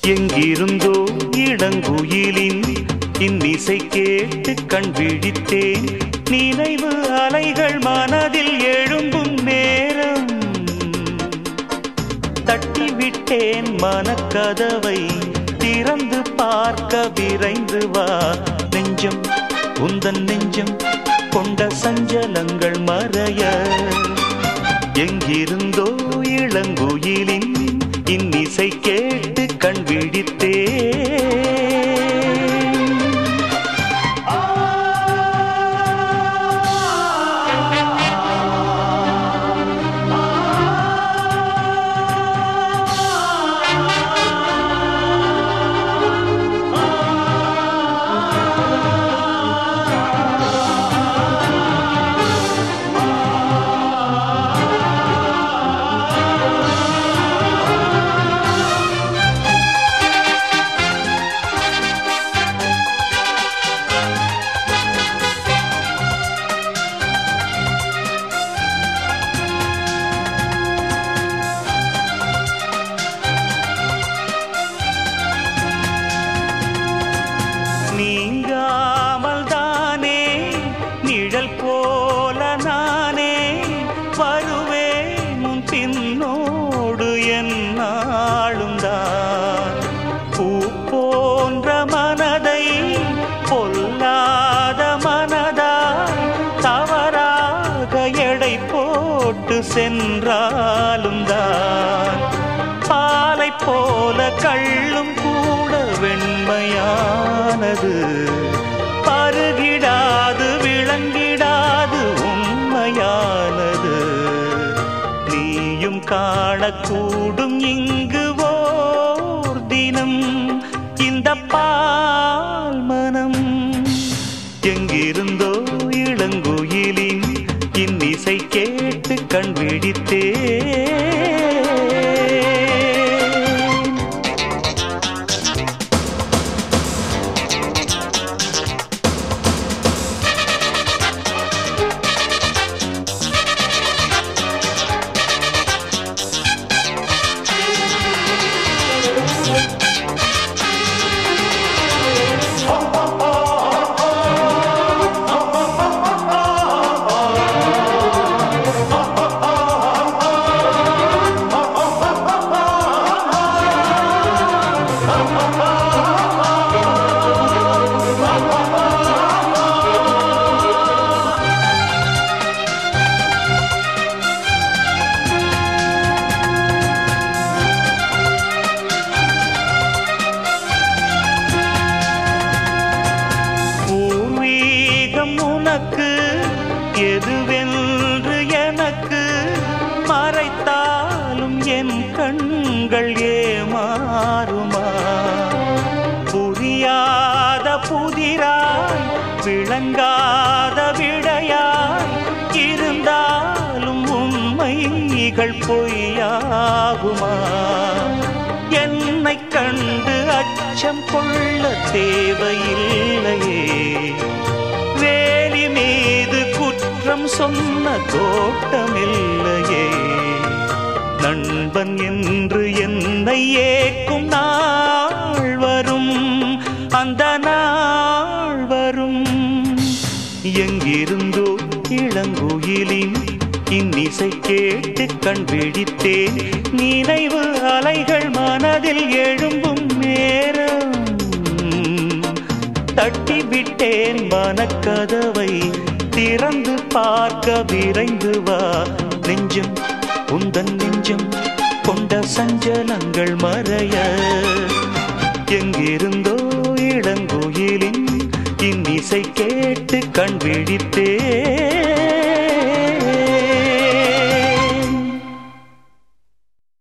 எங்கிருந்தோ இளங்குயிலின் இன்னிசை கேட்டு கண் விழித்தேன் நினைவு அலைகள் மனதில் எழும்பும் நேரம் தட்டிவிட்டேன் மனக்கதவை திறந்து பார்க்க விரைந்து வா நெஞ்சம் உந்தன் நெஞ்சம் கொண்ட சஞ்சலங்கள் மறைய எங்கிருந்தோ இளங்குயிலின் இன்னிசை கேட்டு கண் விழித்தேன் நீங்காமல் தானே நிழல் போல நானே வருவேன் உன் பின்னோடு என்னாலும் தான் பூ போன்ற மனதை பொல்லாத மனதா தவறாக எடை போட்டு சென்றாலும் தான் பாலை போல கள்ளும் கூட வெண்மையானது பருகிடாது விளங்கிடாது உண்மையானது நீயும் காணக்கூடும் இங்கு ஓர் தினம் இந்த பால் மனம் எங்கிருந்தோ இளங்குயிலின் இன்னிசை கேட்டு கண் விழித்தேன் பூர்வீகம் உனக்கு எதுவென்று எனக்கு மறைத்தாலும் என் கண்கள் ஏமாறுமா புரியாத புதிராய் விளங்காத விடையாய் இருந்தாலும் உண்மைகள் பொய்யாகுமா என்னை கண்டு அச்சம் கொள்ள தேவையில்லையே வேலி மீது குற்றம் சொன்ன தோட்டமில்லையே நண்பன் என்று என்னை ஏக்கும் நாள் வரும் அந்த நாள் வரும் எங்கிருந்தோ இளங்குயிலின் இன்னிசை கேட்டு கண் விழித்தேன் நினைவு அலைகள் மனதில் எழும்பும் நேரம் தட்டிவிட்டேன் மனக்கதவை திறந்து பார்க்க விரைந்து வா நெஞ்சம் உந்தன் நெஞ்சம் கொண்ட சஞ்சலங்கள் மறைய எங்கிருந்தோ இளங்குயிலின் இன்னிசை கேட்டு கண் விழித்தேன்